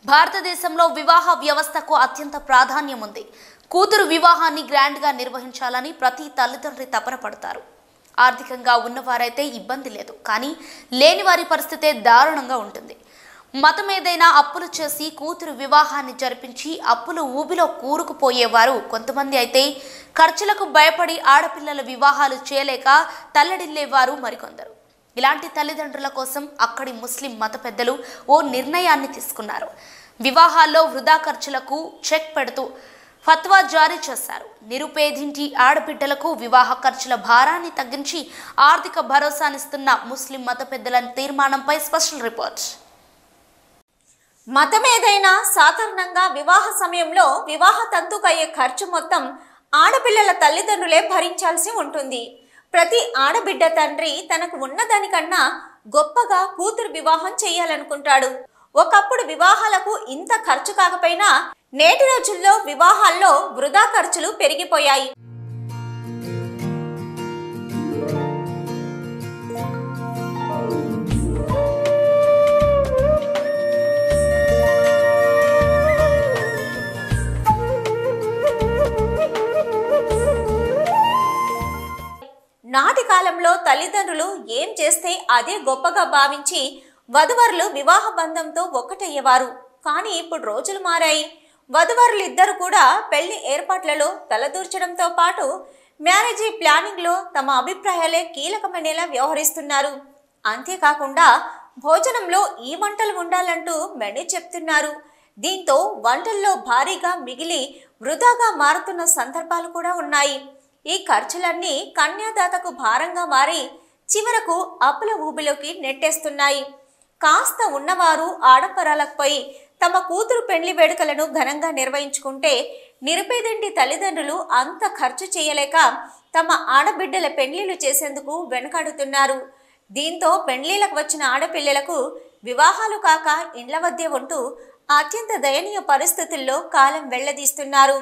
భారతదేశంలో వివాహ వ్యవస్థకు అత్యంత ప్రాధాన్యం ఉంది కూతురు వివాహాన్ని గ్రాండ్గా నిర్వహించాలని ప్రతి తల్లిదండ్రి తపన పడతారు ఆర్థికంగా ఉన్నవారైతే ఇబ్బంది లేదు కానీ లేని వారి పరిస్థితే దారుణంగా ఉంటుంది మతం ఏదైనా అప్పులు చేసి కూతురు వివాహాన్ని జరిపించి అప్పులు ఊబిలో కూరుకుపోయేవారు కొంతమంది అయితే ఖర్చులకు భయపడి ఆడపిల్లల వివాహాలు చేయలేక తల్లడిల్లేవారు మరికొందరు ఇలాంటి తల్లిదండ్రుల కోసం అక్కడి ముస్లిం మత పెద్దలు ఓ నిర్ణయాన్ని తీసుకున్నారు వివాహాల్లో వృధా ఖర్చులకు చెక్ పెడుతూ ఫత్వా జారీ చేశారు నిరుపేదింటి ఆడబిడ్డలకు వివాహ ఖర్చుల భారాన్ని తగ్గించి ఆర్థిక భరోసానిస్తున్న ముస్లిం మత పెద్దల తీర్మానంపై స్పెషల్ రిపోర్ట్ మతం ఏదైనా సాధారణంగా వివాహ సమయంలో వివాహ తంతుకు అయ్యే ఖర్చు మొత్తం ఆడపిల్లల తల్లిదండ్రులే భరించాల్సి ఉంటుంది ప్రతి ఆడబిడ్డ తండ్రి తనకు ఉన్నదానికన్నా గొప్పగా కూతురు వివాహం చేయాలనుకుంటాడు ఒకప్పుడు వివాహాలకు ఇంత ఖర్చు కాకపోయినా నేటి రోజుల్లో వివాహాల్లో వృధా ఖర్చులు పెరిగిపోయాయి నాటి కాలంలో తల్లిదండ్రులు ఏం చేస్తే అదే గొప్పగా భావించి వధువరులు వివాహ బంధంతో ఒక్కటయ్యేవారు కానీ ఇప్పుడు రోజులు మారాయి వధువరులు ఇద్దరు కూడా పెళ్లి ఏర్పాట్లలో తలదూర్చడంతో పాటు మ్యారేజీ ప్లానింగ్లో తమ అభిప్రాయాలే కీలకమైనలా వ్యవహరిస్తున్నారు అంతేకాకుండా భోజనంలో ఈ వంటలు ఉండాలంటూ మెనూ చెప్తున్నారు దీంతో వంటల్లో భారీగా మిగిలి వృధాగా మారుతున్న సందర్భాలు కూడా ఉన్నాయి ఈ ఖర్చులన్నీ కన్యాదాతకు భారంగా మారి చివరకు అప్పుల ఊబిలోకి నెట్టేస్తున్నాయి కాస్త ఉన్నవారు ఆడంబరాలకు పోయి తమ కూతురు పెళ్లి వేడుకలను ఘనంగా నిర్వహించుకుంటే నిరుపేదింటి తల్లిదండ్రులు అంత ఖర్చు చేయలేక తమ ఆడబిడ్డల పెళ్లిళ్లు చేసేందుకు వెనకాడుతున్నారు దీంతో పెళ్లిళ్లకు వచ్చిన ఆడపిల్లలకు వివాహాలు కాక ఇండ్ల వద్దే ఉంటూ అత్యంత దయనీయ పరిస్థితుల్లో కాలం వెళ్లదీస్తున్నారు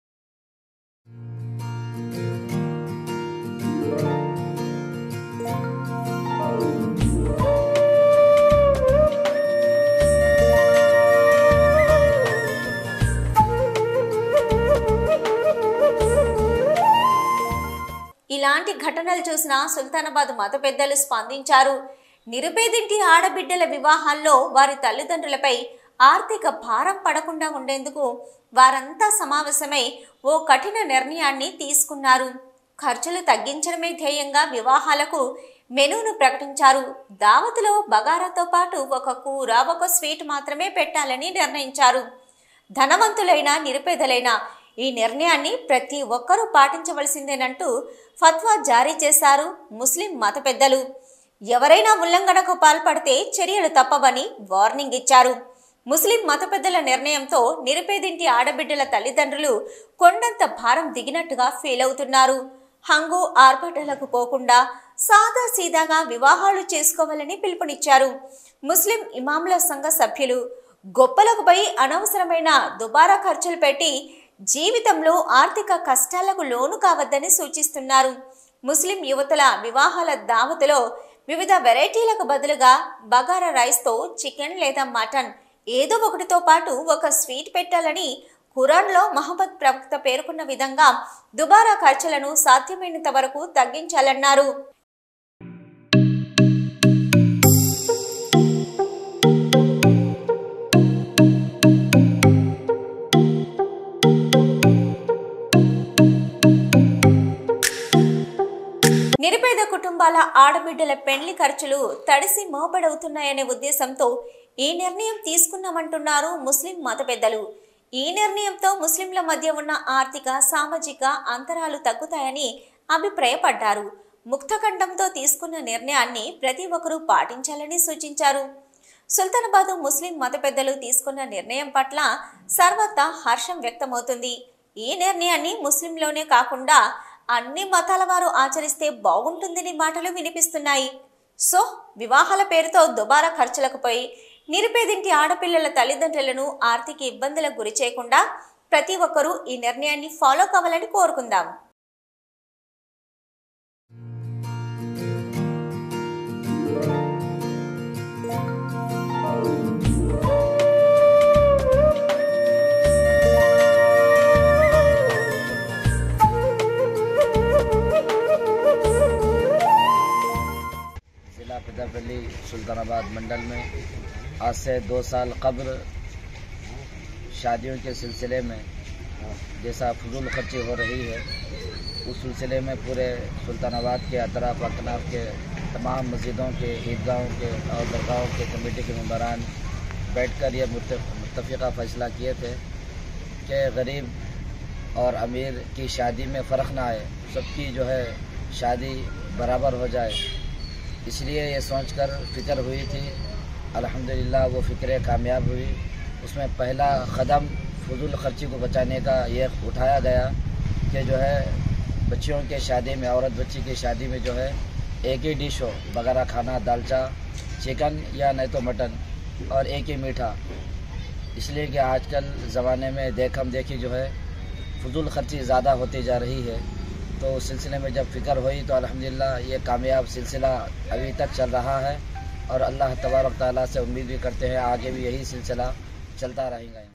ఇలాంటి ఘటనలు చూసిన సుల్తానాబాద్ మత పెద్దలు స్పందించారు నిరుపేదింటి ఆడబిడ్డల వివాహాల్లో వారి తల్లిదండ్రులపై ఆర్థిక భారం పడకుండా ఉండేందుకు వారంతా సమావేశమై ఓ కఠిన నిర్ణయాన్ని తీసుకున్నారు ఖర్చులు తగ్గించడమే ధ్యేయంగా వివాహాలకు మెనూను ప్రకటించారు దావతులో బగారాతో పాటు ఒక కూర ఒక స్వీట్ మాత్రమే పెట్టాలని నిర్ణయించారు ధనవంతులైన నిరుపేదలైన ఈ నిర్ణయాన్ని ప్రతి ఒక్కరూ పాటించవలసిందేనంటూ ఫత్వా జారీ చేశారు ముస్లిం మత పెద్దలు ఎవరైనా ఉల్లంఘనకు పాల్పడితే చర్యలు తప్పవని వార్నింగ్ ఇచ్చారు ముస్లిం మత పెద్దల నిర్ణయంతో నిరుపేదింటి ఆడబిడ్డల తల్లిదండ్రులు కొండంత భారం దిగినట్టుగా ఫీల్ అవుతున్నారు హంగు ఆర్భటాలకు పోకుండా సాదా సీదాగా వివాహాలు చేసుకోవాలని పిలుపునిచ్చారు ముస్లిం ఇమాంల సంఘ సభ్యులు గొప్పలకు పోయి అనవసరమైన దుబారా ఖర్చులు పెట్టి జీవితంలో ఆర్థిక కష్టాలకు లోను కావద్దని సూచిస్తున్నారు ముస్లిం యువతుల వివాహాల దావతులో వివిధ వెరైటీలకు బదులుగా బగారా రైస్తో చికెన్ లేదా మటన్ ఏదో ఒకటితో పాటు ఒక స్వీట్ పెట్టాలని ఖురాన్లో మహమ్మద్ ప్రవక్త పేర్కొన్న విధంగా దుబారా ఖర్చులను సాధ్యమైనంత వరకు తగ్గించాలన్నారు నిరుపేద కుటుంబాల ఆడబిడ్డల పెళ్లి ఖర్చులు తడిసి మోపడవుతున్నాయనే ఉద్దేశంతో ఈ నిర్ణయం తీసుకున్నామంటున్నారు ముస్లిం మత పెద్దలు ఈ నిర్ణయంతో ముస్లింల మధ్య ఉన్న ఆర్థిక సామాజిక అంతరాలు తగ్గుతాయని అభిప్రాయపడ్డారు ముక్తఖండంతో తీసుకున్న నిర్ణయాన్ని ప్రతి ఒక్కరూ పాటించాలని సూచించారు సుల్తానాబాదు ముస్లిం మత పెద్దలు తీసుకున్న నిర్ణయం పట్ల సర్వత్రా హర్షం వ్యక్తమవుతుంది ఈ నిర్ణయాన్ని ముస్లింలోనే కాకుండా అన్ని మతాల వారు ఆచరిస్తే బాగుంటుందని మాటలు వినిపిస్తున్నాయి సో వివాహాల పేరుతో దుబారా ఖర్చులకు పోయి నిరుపేదింటి ఆడపిల్లల తల్లిదండ్రులను ఆర్థిక ఇబ్బందులకు గురి చేయకుండా ప్రతి ఒక్కరూ ఈ నిర్ణయాన్ని ఫాలో కావాలని కోరుకుందాం मंडल में आज से दो साल कब्ल शादियों के सिलसिले में जैसा फजूल खर्ची हो रही है उस सिलसिले में पूरे सुल्तानाबाद के अतराफ अकनाफ के तमाम मस्जिदों के ईदगाहों के और दरगाहों के कमेटी के मम्बरान बैठकर यह मुतफ़ा फ़ैसला किए थे कि गरीब और अमीर की शादी में फ़र्क ना आए सबकी जो है शादी बराबर हो जाए इसलिए ये सोचकर फ़िक्र हुई थी अल्हम्दुलिल्लाह वो फ़िक्र कामयाब हुई उसमें पहला कदम फजूल खर्ची को बचाने का ये उठाया गया कि जो है बच्चियों के शादी में औरत बच्ची की शादी में जो है एक ही डिश हो बगारा खाना दालचा चिकन या नहीं तो मटन और एक ही मीठा इसलिए कि आजकल ज़माने में देखम देखी जो है फजूल खर्ची ज़्यादा होती जा रही है तो उस सिलसिले में जब फ़िक्र हुई तो अल्हम्दुलिल्लाह ये कामयाब सिलसिला अभी तक चल रहा है और अल्लाह तबारक ताला से उम्मीद भी करते हैं आगे भी यही सिलसिला चलता रहेगा